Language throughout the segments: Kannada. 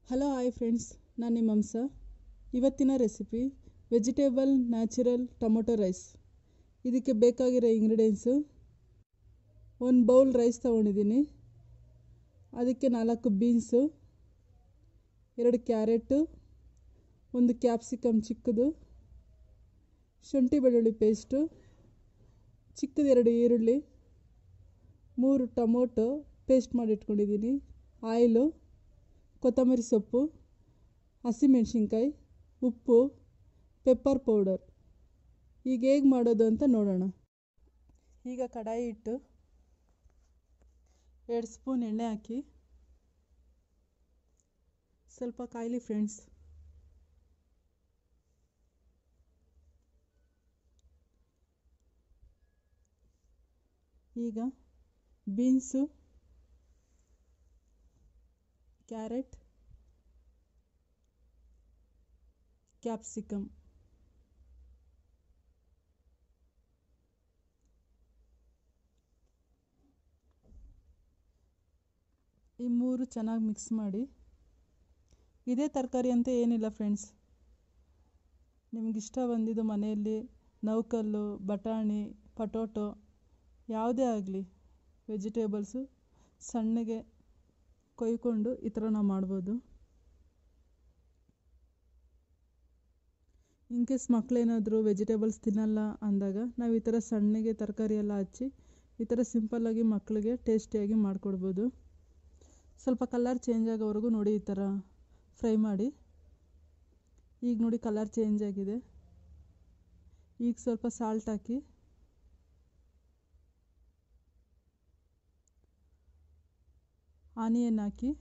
ಹಲೋ ಹಾಯ್ ಫ್ರೆಂಡ್ಸ್ ನಾನು ನಿಮ್ಮ ಹಂಸ ಇವತ್ತಿನ recipe vegetable natural tomato rice ಇದಕ್ಕೆ ಬೇಕಾಗಿರೋ ಇಂಗ್ರೀಡಿಯೆಂಟ್ಸು ಒಂದು ಬೌಲ್ ರೈಸ್ ತೊಗೊಂಡಿದ್ದೀನಿ ಅದಕ್ಕೆ ನಾಲ್ಕು ಬೀನ್ಸು ಎರಡು ಕ್ಯಾರೆಟು ಒಂದು ಕ್ಯಾಪ್ಸಿಕಮ್ ಚಿಕ್ಕದು ಶುಂಠಿ ಬೆಳ್ಳುಳ್ಳಿ ಪೇಸ್ಟು ಚಿಕ್ಕದು ಎರಡು ಈರುಳ್ಳಿ ಮೂರು ಟೊಮೊಟೊ ಪೇಸ್ಟ್ ಮಾಡಿ ಇಟ್ಕೊಂಡಿದ್ದೀನಿ ಆಯಿಲು ಕೊತ್ತಂಬರಿ ಸೊಪ್ಪು ಹಸಿಮೆಣ್ಸಿನ್ಕಾಯಿ ಉಪ್ಪು ಪೆಪ್ಪರ್ ಪೌಡರ್ ಈಗ ಹೇಗೆ ಮಾಡೋದು ಅಂತ ನೋಡೋಣ ಈಗ ಕಡಾಯಿ ಇಟ್ಟು ಎರಡು ಸ್ಪೂನ್ ಎಣ್ಣೆ ಹಾಕಿ ಸ್ವಲ್ಪ ಕಾಯಲಿ ಫ್ರೆಂಡ್ಸ್ ಈಗ ಬೀನ್ಸು ಕ್ಯಾರೆಟ್ ಕ್ಯಾಪ್ಸಿಕಮ್ ಈ ಮೂರು ಚೆನ್ನಾಗಿ ಮಿಕ್ಸ್ ಮಾಡಿ ಇದೇ ತರಕಾರಿ ಅಂತ ಏನಿಲ್ಲ ಫ್ರೆಂಡ್ಸ್ ನಿಮಗಿಷ್ಟ ಬಂದಿದ್ದು ಮನೆಯಲ್ಲಿ ನೌಕಲ್ಲು ಬಟಾಣಿ ಪಟೋಟೊ ಯಾವುದೇ ಆಗಲಿ ವೆಜಿಟೇಬಲ್ಸು ಸಣ್ಣಗೆ ಕೊಯ್ಕೊಂಡು ಈ ಥರ ನಾವು ಮಾಡ್ಬೋದು ಇನ್ ಕೇಸ್ ಮಕ್ಕಳೇನಾದರೂ ವೆಜಿಟೇಬಲ್ಸ್ ತಿನ್ನಲ್ಲ ಅಂದಾಗ ನಾವು ಈ ಥರ ಸಣ್ಣಗೆ ತರಕಾರಿ ಎಲ್ಲ ಹಚ್ಚಿ ಈ ಥರ ಸಿಂಪಲ್ಲಾಗಿ ಮಕ್ಕಳಿಗೆ ಟೇಸ್ಟಿಯಾಗಿ ಮಾಡಿಕೊಡ್ಬೋದು ಸ್ವಲ್ಪ ಕಲರ್ ಚೇಂಜ್ ಆಗೋವರೆಗೂ ನೋಡಿ ಈ ಥರ ಫ್ರೈ ಮಾಡಿ ಈಗ ನೋಡಿ ಕಲರ್ ಚೇಂಜ್ ಆಗಿದೆ ಈಗ ಸ್ವಲ್ಪ ಸಾಲ್ಟ್ ಹಾಕಿ ಆನಿಯನ್ ಹಾಕಿ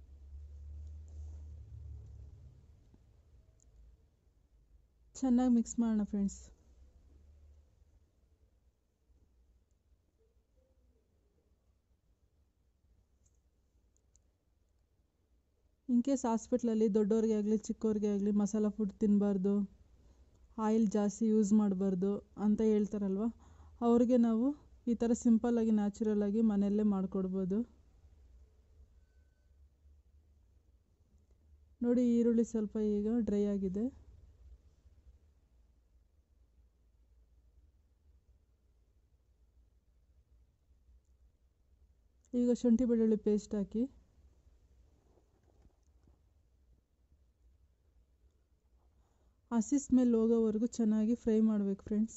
ಚೆನ್ನಾಗಿ ಮಿಕ್ಸ್ ಮಾಡೋಣ ಫ್ರೆಂಡ್ಸ್ ಇನ್ ಕೇಸ್ ಹಾಸ್ಪಿಟ್ಲಲ್ಲಿ ದೊಡ್ಡವ್ರಿಗೆ ಆಗಲಿ ಚಿಕ್ಕವ್ರಿಗೆ ಆಗಲಿ ಮಸಾಲ ಫುಡ್ ತಿನ್ನಬಾರ್ದು ಆಯಿಲ್ ಜಾಸ್ತಿ ಯೂಸ್ ಮಾಡಬಾರ್ದು ಅಂತ ಹೇಳ್ತಾರಲ್ವ ಅವ್ರಿಗೆ ನಾವು ಈ ಥರ ಸಿಂಪಲ್ಲಾಗಿ ನ್ಯಾಚುರಲಾಗಿ ಮನೆಯಲ್ಲೇ ಮಾಡಿಕೊಡ್ಬೋದು ನೋಡಿ ಈರುಳ್ಳಿ ಸ್ವಲ್ಪ ಈಗ ಡ್ರೈ ಆಗಿದೆ ಈಗ ಶುಂಠಿ ಬೆಳ್ಳುಳ್ಳಿ ಪೇಸ್ಟ್ ಹಾಕಿ ಹಸಿ ಸ್ಮೆಲ್ ಹೋಗೋವರೆಗೂ ಚೆನ್ನಾಗಿ ಫ್ರೈ ಮಾಡಬೇಕು ಫ್ರೆಂಡ್ಸ್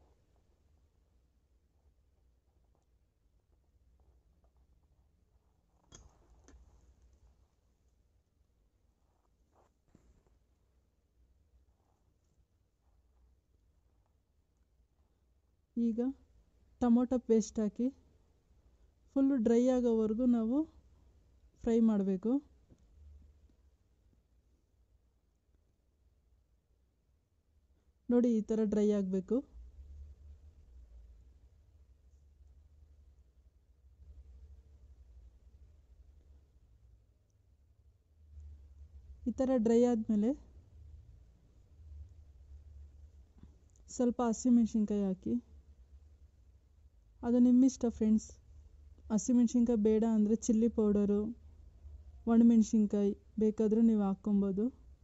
ಈಗ ಟೊಮೊಟೊ ಪೇಸ್ಟ್ ಹಾಕಿ ಫುಲ್ಲು ಡ್ರೈ ಆಗೋವರೆಗೂ ನಾವು ಫ್ರೈ ಮಾಡಬೇಕು ನೋಡಿ ಈ ಥರ ಡ್ರೈ ಆಗಬೇಕು ಈ ಥರ ಡ್ರೈ ಆದಮೇಲೆ ಸ್ವಲ್ಪ ಹಸಿಮೆಣ್ಸಿನ್ಕಾಯಿ ಹಾಕಿ ಅದು ನಿಮ್ಮಿಷ್ಟ ಫ್ರೆಂಡ್ಸ್ ಹಸಿಮೆಣ್ಸಿನ್ಕಾಯಿ ಬೇಡ ಅಂದರೆ ಚಿಲ್ಲಿ ಪೌಡರು ಒಣಮೆಣ್ಸಿನ್ಕಾಯಿ ಬೇಕಾದರೂ ನೀವು ಹಾಕ್ಕೊಬೋದು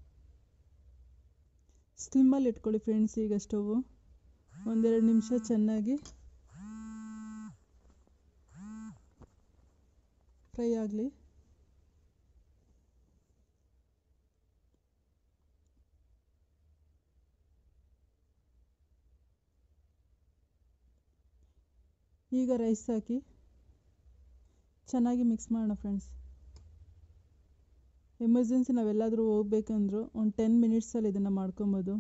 ಸ್ಲಿಮ್ಮಲ್ಲಿ ಇಟ್ಕೊಳ್ಳಿ ಫ್ರೆಂಡ್ಸ್ ಈಗ ಸ್ಟೌವು ಒಂದೆರಡು ನಿಮಿಷ ಚೆನ್ನಾಗಿ ಫ್ರೈ ಆಗಲಿ ಈಗ ರೈಸ್ ಹಾಕಿ ಚೆನ್ನಾಗಿ ಮಿಕ್ಸ್ ಮಾಡೋಣ ಫ್ರೆಂಡ್ಸ್ ಎಮರ್ಜೆನ್ಸಿ ನಾವೆಲ್ಲಾದರೂ ಹೋಗ್ಬೇಕಂದ್ರೂ ಒಂದು ಟೆನ್ ಮಿನಿಟ್ಸಲ್ಲಿ ಇದನ್ನು ಮಾಡ್ಕೊಬೋದು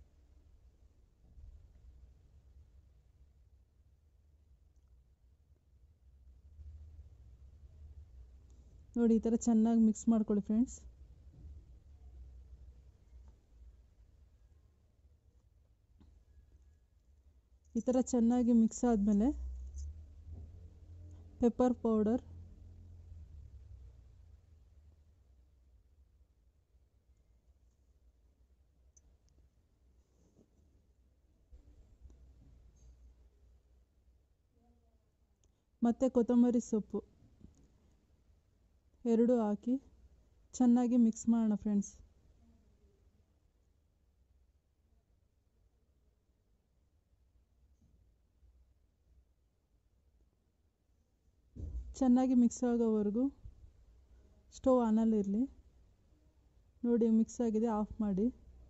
ನೋಡಿ ಈ ಥರ ಚೆನ್ನಾಗಿ ಮಿಕ್ಸ್ ಮಾಡ್ಕೊಳ್ಳಿ ಫ್ರೆಂಡ್ಸ್ ಈ ಥರ ಚೆನ್ನಾಗಿ ಮಿಕ್ಸ್ ಆದಮೇಲೆ ಪೆಪ್ಪರ್ ಪೌಡರ್ ಮತ್ತು ಕೊತ್ತಂಬರಿ ಸೊಪ್ಪು ಎರಡೂ ಹಾಕಿ ಚೆನ್ನಾಗಿ ಮಿಕ್ಸ್ ಮಾಡೋಣ ಫ್ರೆಂಡ್ಸ್ ಚೆನ್ನಾಗಿ ಮಿಕ್ಸ್ ಆಗೋವರೆಗೂ ಸ್ಟವ್ ಆನಲ್ಲಿರಲಿ ನೋಡಿ ಮಿಕ್ಸ್ ಆಗಿದೆ ಆಫ್ ಮಾಡಿ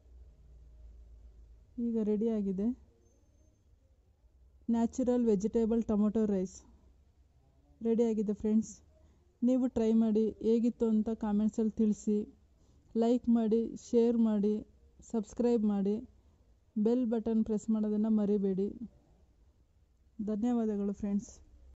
ಈಗ ರೆಡಿಯಾಗಿದೆ ನ್ಯಾಚುರಲ್ ವೆಜಿಟೇಬಲ್ ಟೊಮೊಟೊ ರೈಸ್ ರೆಡಿಯಾಗಿದೆ ಫ್ರೆಂಡ್ಸ್ ನೀವು ಟ್ರೈ ಮಾಡಿ ಹೇಗಿತ್ತು ಅಂತ ಕಾಮೆಂಟ್ಸಲ್ಲಿ ತಿಳಿಸಿ ಲೈಕ್ ಮಾಡಿ ಶೇರ್ ಮಾಡಿ ಸಬ್ಸ್ಕ್ರೈಬ್ ಮಾಡಿ ಬೆಲ್ ಬಟನ್ ಪ್ರೆಸ್ ಮಾಡೋದನ್ನು ಮರಿಬೇಡಿ ಧನ್ಯವಾದಗಳು ಫ್ರೆಂಡ್ಸ್